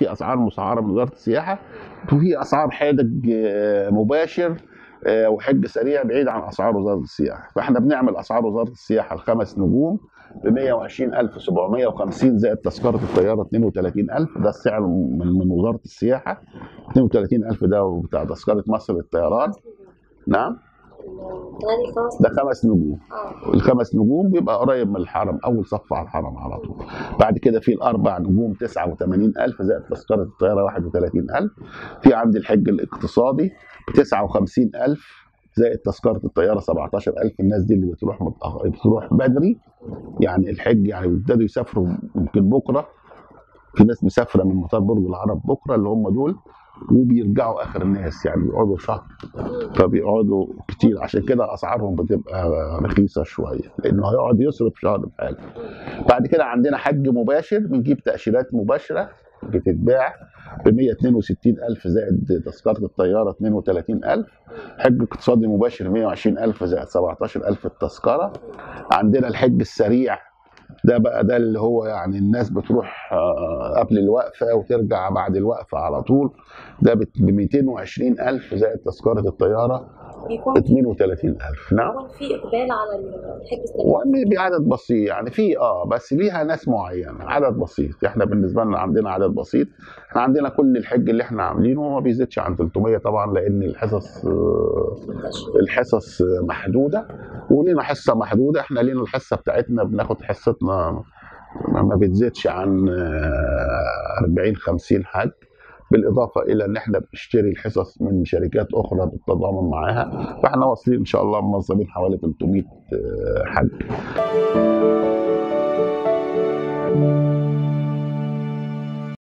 في اسعار مسعره من وزاره السياحه وفي اسعار حادج آه، مباشر آه، وحج سريع بعيد عن اسعار وزاره السياحه فاحنا بنعمل اسعار وزاره السياحه الخمس نجوم ب 120750 زائد تذكره الطياره 32000 ده السعر من من وزاره السياحه 32000 ده بتاع تذكره مصر للطيران نعم غالي خمس ده خمس نجوم اه الخمس نجوم بيبقى قريب من الحرم اول صف على الحرم على طول بعد كده في الاربع نجوم 89000 زائد تذكره الطياره 31000 في عندي الحج الاقتصادي ب 59000 زائد تذكره الطياره 17000 الناس دي اللي بتروح متأخر بتروح بدري يعني الحج يعني بيبتدوا يسافروا يمكن بكره في ناس مسافره من مطار برج العرب بكره اللي هم دول وبيرجعوا اخر الناس يعني بيقعدوا شهر فبيقعدوا كتير عشان كده اسعارهم بتبقى رخيصه شويه لانه هيقعد يصرف شهر بحاله بعد كده عندنا حج مباشر بنجيب تاشيرات مباشره بتتباع ب 162000 زائد تذكره الطياره 32000 حج اقتصادي مباشر 120000 زائد 17000 التذكره عندنا الحج السريع ده بقى ده اللي هو يعني الناس بتروح آه، قبل الوقفه وترجع بعد الوقفه على طول ده ب 220000 زائد تذكره الطياره بيكون 32000 نعم بيكون في اقبال على الحج السريع وم- بعدد بسيط يعني في اه بس ليها ناس معينه عدد بسيط احنا بالنسبه لنا عندنا عدد بسيط احنا عندنا كل الحج اللي احنا عاملينه ما بيزيدش عن 300 طبعا لان الحصص آه، الحصص محدوده ولينا حصه محدوده احنا لينا الحصه بتاعتنا بناخد حصتنا ما ما بتزيدش عن آه، 40 50 حج بالاضافه الى ان احنا بنشتري الحصص من شركات اخرى بالتضامن معاها فاحنا واصلين ان شاء الله منظمين حوالي 300 آه، حج